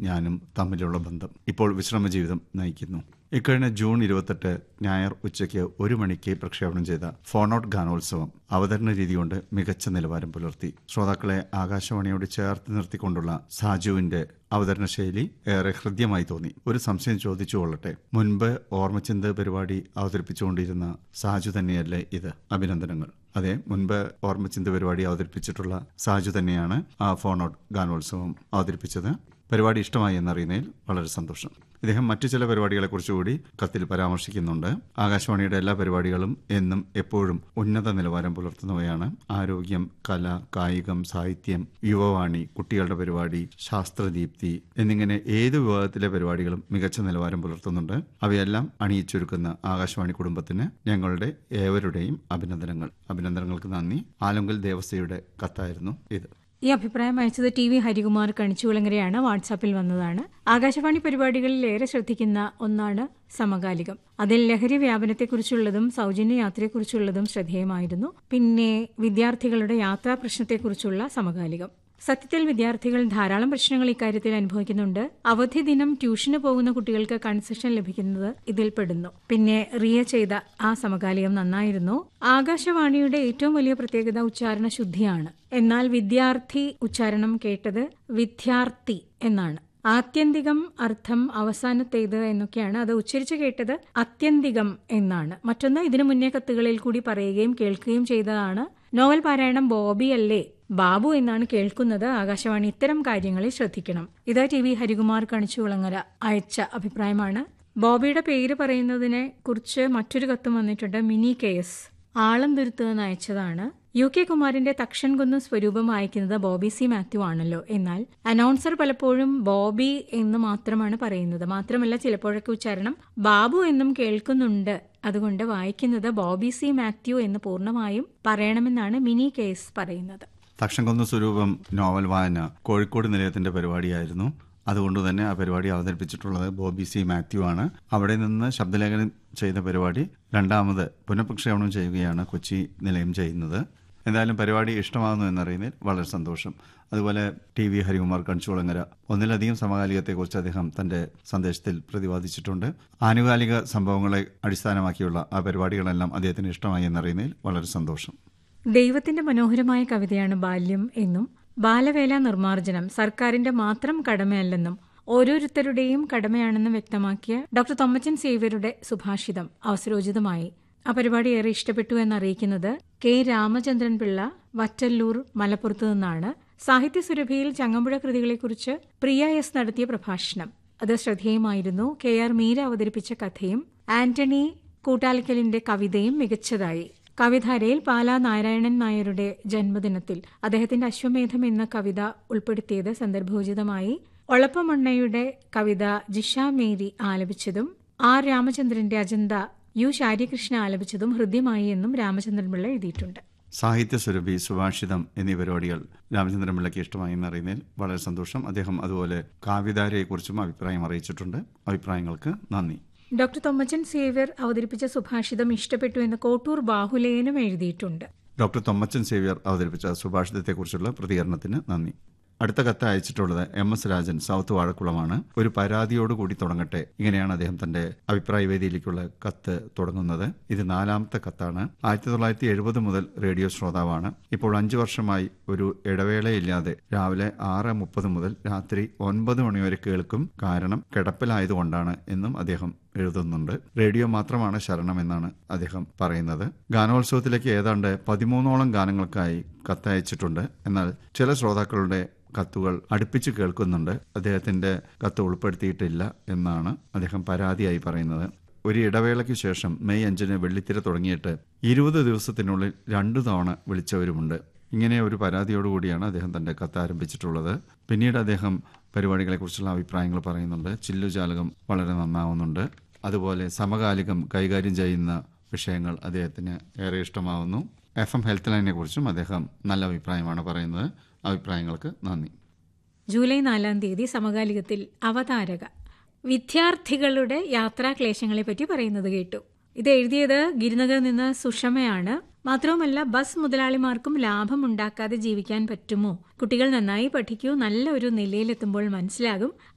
ഞാനും തമ്മിലുള്ള ബന്ധം ഇപ്പോൾ വിശ്രമ ജീവിതം നയിക്കുന്നു ഇക്കഴിഞ്ഞ ജൂൺ ഇരുപത്തെട്ട് ഞായർ ഉച്ചയ്ക്ക് ഒരു മണിക്ക് പ്രക്ഷേപണം ചെയ്ത ഫോണൌട്ട് ഗാനോത്സവം അവതരണ രീതി കൊണ്ട് മികച്ച നിലവാരം പുലർത്തി ശ്രോതാക്കളെ ആകാശവാണിയോട് ചേർത്ത് നിർത്തിക്കൊണ്ടുള്ള സാജുവിന്റെ അവതരണ ശൈലി ഏറെ ഹൃദ്യമായി തോന്നി ഒരു സംശയം ചോദിച്ചു കൊള്ളട്ടെ മുൻപ് ഓർമ്മചിന്ത പരിപാടി അവതരിപ്പിച്ചുകൊണ്ടിരുന്ന സാജു തന്നെയല്ലേ ഇത് അഭിനന്ദനങ്ങൾ അതെ മുൻപ് ഓർമ്മചിന്ത പരിപാടി അവതരിപ്പിച്ചിട്ടുള്ള സാജു തന്നെയാണ് ആ ഫോണൌട്ട് ഗാനോത്സവം അവതരിപ്പിച്ചത് പരിപാടി ഇഷ്ടമായി എന്നറിയുന്നതിൽ വളരെ സന്തോഷം ഇദ്ദേഹം മറ്റു ചില പരിപാടികളെക്കുറിച്ച് കൂടി കത്തിൽ പരാമർശിക്കുന്നുണ്ട് ആകാശവാണിയുടെ എല്ലാ പരിപാടികളും എന്നും എപ്പോഴും ഉന്നത നിലവാരം പുലർത്തുന്നവയാണ് ആരോഗ്യം കല കായികം സാഹിത്യം യുവവാണി കുട്ടികളുടെ പരിപാടി ശാസ്ത്രദീപ്തി എന്നിങ്ങനെ ഏത് വിഭാഗത്തിലെ പരിപാടികളും മികച്ച നിലവാരം പുലർത്തുന്നുണ്ട് അവയെല്ലാം അണിയിച്ചൊരുക്കുന്ന ആകാശവാണി കുടുംബത്തിന് ഞങ്ങളുടെ ഏവരുടെയും അഭിനന്ദനങ്ങൾ അഭിനന്ദനങ്ങൾക്ക് നന്ദി ആലുങ്കൽ ദേവസ്വയുടെ കത്തായിരുന്നു ഇത് ഈ അഭിപ്രായം അയച്ചത് ടി വി ഹരികുമാർ കണിച്ചുകുളങ്ങരയാണ് വാട്സാപ്പിൽ വന്നതാണ് ആകാശവാണി പരിപാടികളിൽ ഏറെ ശ്രദ്ധിക്കുന്ന ഒന്നാണ് സമകാലികം അതിൽ ലഹരി വ്യാപനത്തെക്കുറിച്ചുള്ളതും സൗജന്യ യാത്രയെക്കുറിച്ചുള്ളതും ശ്രദ്ധേയമായിരുന്നു പിന്നെ വിദ്യാർത്ഥികളുടെ യാത്രാ പ്രശ്നത്തെക്കുറിച്ചുള്ള സമകാലികം സത്യത്തിൽ വിദ്യാർത്ഥികൾ ധാരാളം പ്രശ്നങ്ങൾ ഇക്കാര്യത്തിൽ അനുഭവിക്കുന്നുണ്ട് അവധി ദിനം ട്യൂഷന് പോകുന്ന കുട്ടികൾക്ക് കൺസെഷൻ ലഭിക്കുന്നത് ഇതിൽ പെടുന്നു പിന്നെ റിയ ചെയ്ത ആ സമകാലികം നന്നായിരുന്നു ആകാശവാണിയുടെ ഏറ്റവും വലിയ പ്രത്യേകത ഉച്ചാരണ ശുദ്ധിയാണ് എന്നാൽ വിദ്യാർത്ഥി ഉച്ചാരണം കേട്ടത് വിദ്യാർത്ഥി എന്നാണ് ആത്യന്തികം അർത്ഥം അവസാനത്തേത് എന്നൊക്കെയാണ് അത് ഉച്ചരിച്ചു കേട്ടത് അത്യന്തികം എന്നാണ് മറ്റൊന്ന് ഇതിനു മുന്നേ കത്തുകളിൽ കൂടി പറയുകയും കേൾക്കുകയും ചെയ്തതാണ് നോവൽ പാരായണം ബോബി അല്ലേ ബാബു എന്നാണ് കേൾക്കുന്നത് ആകാശവാണി ഇത്തരം കാര്യങ്ങളിൽ ശ്രദ്ധിക്കണം ഇത് ടി വി ഹരികുമാർ കണിച്ചുകുളങ്ങര അയച്ച അഭിപ്രായമാണ് ബോബിയുടെ പേര് പറയുന്നതിനെ കുറിച്ച് മറ്റൊരു കത്തും വന്നിട്ടുണ്ട് മിനി കെ എസ് ആളം തുരുത്തുനിന്ന് അയച്ചതാണ് യു കെ കുമാരിന്റെ തക്ഷൻ കുന്ന് സ്വരൂപം വായിക്കുന്നത് ബോബി സി മാത്യു ആണല്ലോ എന്നാൽ അനൗൺസർ പലപ്പോഴും ബോബി എന്ന് മാത്രമാണ് പറയുന്നത് മാത്രമല്ല ചിലപ്പോഴൊക്കെ ഉച്ചാരണം ബാബു എന്നും കേൾക്കുന്നുണ്ട് അതുകൊണ്ട് വായിക്കുന്നത് ബോബി സി മാത്യു എന്ന് പൂർണ്ണമായും പറയണമെന്നാണ് മിനി കേസ് പറയുന്നത് തക്ഷംകുന്ന് സ്വരൂപം നോവൽ വായന കോഴിക്കോട് നിലയത്തിന്റെ പരിപാടിയായിരുന്നു അതുകൊണ്ട് തന്നെ ആ പരിപാടി അവതരിപ്പിച്ചിട്ടുള്ളത് ബോബി സി മാത്യു ആണ് അവിടെ നിന്ന് ശബ്ദലേഖനം ചെയ്ത പരിപാടി രണ്ടാമത് പുനഃപ്രക്ഷേപണം ചെയ്യുകയാണ് കൊച്ചി നിലയം ചെയ്യുന്നത് എന്തായാലും പരിപാടി ഇഷ്ടമാകുന്നു എന്നറിയുന്നതിൽ വളരെ സന്തോഷം അതുപോലെ ടി വി ഹരികുമാർ കണിച്ചുകുളങ്ങര ഒന്നിലധികം സമകാലികത്തെക്കുറിച്ച് അദ്ദേഹം തന്റെ സന്ദേശത്തിൽ പ്രതിപാദിച്ചിട്ടുണ്ട് ആനുകാലിക സംഭവങ്ങളെ അടിസ്ഥാനമാക്കിയുള്ള ആ പരിപാടികളെല്ലാം അദ്ദേഹത്തിന് ഇഷ്ടമായി എന്നറിയുന്നതിൽ വളരെ സന്തോഷം ദൈവത്തിന്റെ മനോഹരമായ കവിതയാണ് ബാല്യം എന്നും ബാലവേല നിർമ്മാർജ്ജനം സർക്കാരിന്റെ മാത്രം കടമയല്ലെന്നും ഓരോരുത്തരുടെയും കടമയാണെന്നും വ്യക്തമാക്കിയ ഡോക്ടർ തൊമ്മച്ചൻ സേവ്യരുടെ സുഭാഷിതം അവസരോചിതമായി ആ പരിപാടി ഏറെ ഇഷ്ടപ്പെട്ടു എന്നറിയിക്കുന്നത് കെ രാമചന്ദ്രൻ പിള്ള വറ്റല്ലൂർ മലപ്പുറത്തു നിന്നാണ് സാഹിത്യ സുരഭിയിൽ ചങ്ങമ്പുഴ കൃതികളെക്കുറിച്ച് പ്രിയ എസ് നടത്തിയ പ്രഭാഷണം അത് ശ്രദ്ധേയമായിരുന്നു കെ ആർ മീര അവതരിപ്പിച്ച കഥയും ആന്റണി കൂട്ടാലിക്കലിന്റെ കവിതയും മികച്ചതായി കവിധാരയിൽ പാലാ നാരായണൻ നായരുടെ ജന്മദിനത്തിൽ അദ്ദേഹത്തിന്റെ അശ്വമേധം എന്ന കവിത ഉൾപ്പെടുത്തിയത് സന്ദർഭോചിതമായി ഒളപ്പമണ്ണയുടെ കവിത ജിഷ മേരി ആലപിച്ചതും ആർ രാമചന്ദ്രന്റെ അജന്ത യു ശാരികൃഷ്ണ ആലപിച്ചതും ഹൃദ്യമായി എന്നും രാമചന്ദ്രൻ പിള്ള എഴുതിയിട്ടുണ്ട് സാഹിത്യ സുരഭി സുഭാഷിതം എന്നീ പരിപാടികൾ രാമചന്ദ്രൻ പിള്ളയ്ക്ക് ഇഷ്ടമായി എന്നറിയുന്നതിൽ വളരെ സന്തോഷം അദ്ദേഹം അതുപോലെ കാവ്യധാരയെക്കുറിച്ചും അഭിപ്രായം അറിയിച്ചിട്ടുണ്ട് അഭിപ്രായങ്ങൾക്ക് നന്ദി ഡോക്ടർ തൊമ്മച്ചൻ സേവ്യർ അവതരിപ്പിച്ച സുഭാഷിതം ഇഷ്ടപ്പെട്ടു എന്ന് കോട്ടൂർ ബാഹുലേനും എഴുതിയിട്ടുണ്ട് ഡോക്ടർ തൊമ്മച്ചൻ സേവ്യർ അവതരിപ്പിച്ച സുഭാഷിതത്തെക്കുറിച്ചുള്ള പ്രതികരണത്തിന് നന്ദി അടുത്ത കത്ത് അയച്ചിട്ടുള്ളത് എം എസ് രാജൻ സൗത്ത് വാഴക്കുളമാണ് ഒരു പരാതിയോടുകൂടി തുടങ്ങട്ടെ ഇങ്ങനെയാണ് അദ്ദേഹം തന്റെ അഭിപ്രായ വേദിയിലേക്കുള്ള കത്ത് തുടങ്ങുന്നത് ഇത് നാലാമത്തെ കത്താണ് ആയിരത്തി തൊള്ളായിരത്തി എഴുപത് മുതൽ റേഡിയോ ശ്രോതാവാണ് ഇപ്പോൾ അഞ്ചു വർഷമായി ഒരു ഇടവേളയില്ലാതെ രാവിലെ ആറ് മുപ്പത് മുതൽ രാത്രി ഒൻപത് മണിവരെ കേൾക്കും കാരണം കിടപ്പിലായതുകൊണ്ടാണ് എന്നും അദ്ദേഹം എഴുതുന്നുണ്ട് റേഡിയോ മാത്രമാണ് ശരണമെന്നാണ് അദ്ദേഹം പറയുന്നത് ഗാനോത്സവത്തിലേക്ക് ഏതാണ്ട് പതിമൂന്നോളം ഗാനങ്ങൾക്കായി കത്തയച്ചിട്ടുണ്ട് എന്നാൽ ചില ശ്രോതാക്കളുടെ കത്തുകൾ അടുപ്പിച്ച് കേൾക്കുന്നുണ്ട് അദ്ദേഹത്തിന്റെ കത്ത് ഉൾപ്പെടുത്തിയിട്ടില്ല എന്നാണ് അദ്ദേഹം പരാതിയായി പറയുന്നത് ഒരു ഇടവേളയ്ക്ക് ശേഷം മെയ് അഞ്ചിന് വെള്ളിത്തിര തുടങ്ങിയിട്ട് ഇരുപത് ദിവസത്തിനുള്ളിൽ രണ്ടു തവണ വിളിച്ചവരുമുണ്ട് ഇങ്ങനെ ഒരു പരാതിയോടുകൂടിയാണ് അദ്ദേഹം തന്റെ കത്ത് ആരംഭിച്ചിട്ടുള്ളത് പിന്നീട് അദ്ദേഹം പരിപാടികളെക്കുറിച്ചുള്ള അഭിപ്രായങ്ങൾ പറയുന്നുണ്ട് ചില്ലുജാലകം വളരെ നന്നാവുന്നുണ്ട് അതുപോലെ സമകാലികം കൈകാര്യം ചെയ്യുന്ന വിഷയങ്ങൾ അദ്ദേഹത്തിന് ഏറെ ഇഷ്ടമാവുന്നു എഫ് എം ഹെൽത്ത് ലൈനെ കുറിച്ചും അദ്ദേഹം നല്ല അഭിപ്രായമാണ് പറയുന്നത് അഭിപ്രായങ്ങൾക്ക് നന്ദി ജൂലൈ നാലാം തീയതി സമകാലികത്തിൽ അവതാരക വിദ്യാർത്ഥികളുടെ യാത്രാക്ലേശങ്ങളെ പറ്റി പറയുന്നത് കേട്ടു ഇത് എഴുതിയത് ഗിരിനഗറിൽ നിന്ന് സുഷമയാണ് മാത്രവുമല്ല ബസ് മുതലാളിമാർക്കും ലാഭം ഉണ്ടാക്കാതെ ജീവിക്കാൻ പറ്റുമോ കുട്ടികൾ നന്നായി പഠിക്കൂ നല്ല ഒരു നിലയിലെത്തുമ്പോൾ മനസ്സിലാകും